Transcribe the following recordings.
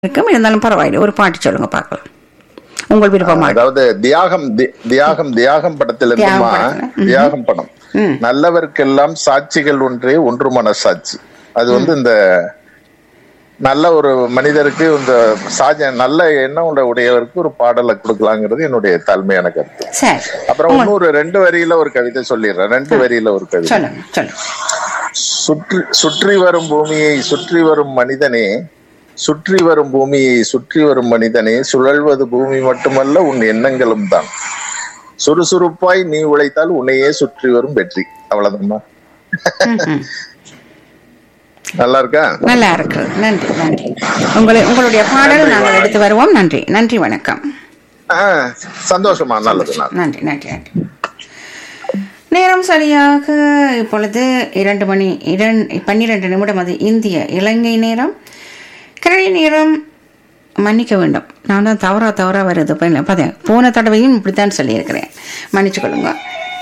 இருக்கும் இருந்தாலும் பரவாயில்லை ஒரு பாட்டு சொல்லுங்க பார்க்கலாம் உங்கள் விருப்பமாக அதாவது தியாகம் தி- தியாகம் தியாகம் படத்துல தியாகம் இருந்துமா படத்துல. ம்ஹும். தியாகம் படம் ம். நல்லவர்க்கெல்லாம் சாட்சிகள் ஒன்றே ஒன்று மனசாட்சி அது வந்து இந்த நல்ல ஒரு மனிதருக்கு இந்த சாஜ நல்ல எண்ணம் உள்ள உடையவருக்கு ஒரு பாடலை கொடுக்கலாங்கிறது என்னுடைய தாழ்மையான கருத்து சரி அப்புறம் இன்னொரு ரெண்டு வரியில ஒரு கவிதை சொல்லிடுறேன் ரெண்டு வரியில ஒரு கவிதை சொல்லுங்க சொல்லுங்க சுற்றி சுற்றி வரும் பூமியை சுற்றி வரும் மனிதனே சுற்றி வரும் பூமியை சுற்றி வரும் மனிதனே சுழல்வது பூமி மட்டுமல்ல உன் எண்ணங்களும் தான் சுறுசுறுப்பாய் நீ உழைத்தால் உன்னையே சுற்றி வரும் வெற்றி அவ்வளவுதாம்மா ம்ஹும். நல்லா இருக்கா நல்லா இருக்கு நன்றி நன்றி உங்களை உங்களுடைய பாடல் நாங்கள் எடுத்து வருவோம் நன்றி நன்றி வணக்கம் ஆ, சந்தோஷமா நல்லது நல்லது நன்றி நன்றி நன்றி நேரம் சரியாக இப்பொழுது இரண்டு மணி இரண்டு பன்னிரண்டு நிமிடம் அது இந்திய இலங்கை நேரம் கரடி நேரம் மன்னிக்க வேண்டும் நான் தான் தவறா தவறா வருது இப்போ இல்லை பார்த்தேன் போன தடவையும் இப்படித்தான் சொல்லியிருக்கிறேன் மன்னிச்சுக்கொள்ளுங்க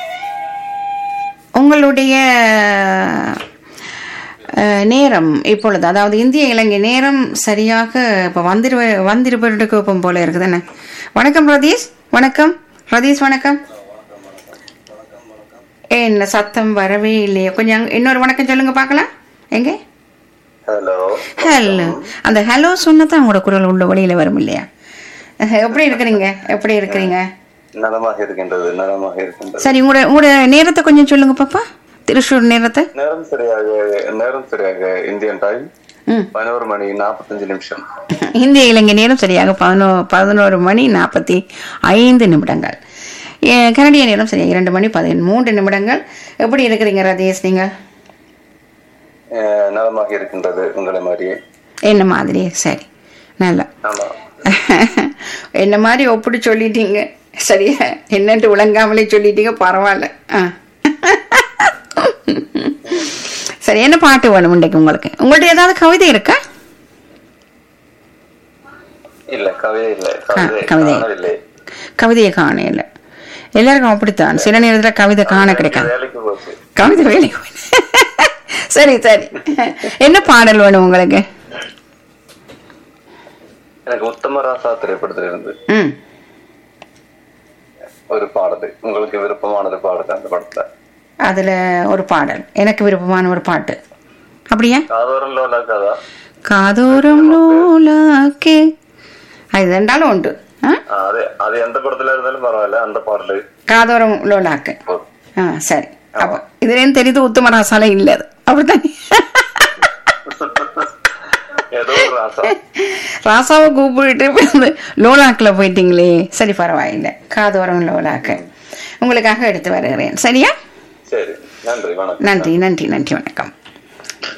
உங்களுடைய அஹ், நேரம் இப்பொழுது அதாவது இந்திய இலங்கை நேரம் சரியாக இப்போ வந்திரு வந்திருப்பதுக்கு போல இருக்குதுன்னு வணக்கம் ரதீஷ் வணக்கம் ரதீஷ் வணக்கம் என்ன சத்தம் வரவே இல்லையே கொஞ்சம் அங்க- இன்னொரு வணக்கம் சொல்லுங்க பார்க்கலாம் எங்கே ஹலோ ஹலோ அந்த ஹலோ சொன்னதான் உங்களோட குரல் உள்ள வழியில வரும் இல்லையா அஹ், எப்படி இருக்கிறீங்க எப்படி இருக்கிறீங்க நலமாக இருக்கின்றது நலமாக இருக்கின்றது சரி உங்களோட உங்களோட நேரத்தை கொஞ்சம் சொல்லுங்க பாப்பா திருச்சூர் நேரத்தை நேரம் சரியாக நேரம் சரியாக இந்தியன் டைம் ம் பதினோரு மணி நாற்பத்தஞ்சு நிமிஷம் இந்திய இலங்கை நேரம் சரியாக பதினோ பதினோரு மணி நாற்பத்தி ஐந்து நிமிடங்கள் ஏ, கனடிய நேரம் சரியாக இரண்டு மணி பதிமூன்று நிமிடங்கள் எப்படி இருக்கிறீங்க ரதீஷ் நீங்கள் அஹ், நலமாக இருக்கின்றது உங்களை மாதிரியே என்ன மாதிரி சரி நல்லா ஆமா என்ன மாதிரி ஒப்பிட்டு சொல்லிட்டீங்க சரியா என்னன்ட்டு விளங்காமலே சொல்லிட்டீங்க பரவாயில்ல ஆ சரி என்ன பாட்டு வேணும் இன்றைக்கு உங்களுக்கு உங்கள்ட்ட ஏதாவது கவிதை இருக்கா இல்ல கவிதை இல்லை கவிதை கவிதை. காணவில்லை கவிதையை காண இல்லை எல்லாருக்கும் அப்படித்தான் சில நேரத்துல கவிதை காண கிடைக்காது வேலைக்கு போச்சு கவிதை வேலைக்கு போய். சரி சரி என்ன பாடல் வேணும் உங்களுக்கு எனக்கு உத்தம ராசா திரைப்படத்திலிருந்து ம் ஒரு பாடல் உங்களுக்கு விருப்பமானது பாடுது அந்த படத்துல அதுல ஒரு பாடல் எனக்கு விருப்பமான ஒரு பாட்டு அப்படியா காதோரம் லோலா கதா காதோரம் நூலாக்கே அது ரெண்டாலும் உண்டு ஆ? ஆஹ், அது அது எந்த படத்துல இருந்தாலும் பரவாயில்ல அந்த பாடல் காதோரம் லோலாக்கு போதும். ஆ சரி அப்போ இதுலேயும் தெரியுது உத்தமராசால இல்லை அது அப்படித்தானே ஏதோ ஒரு ராசா ராசாவை கூப்பிட்டு வந்து லோலாக்கில் போயிட்டீங்களே சரி பரவாயில்லை காதோரம் லோலாக்கு உங்களுக்காக எடுத்து வருகிறேன் சரியா சரி நன்றி வணக்கம் நன்றி நன்றி நன்றி வணக்கம்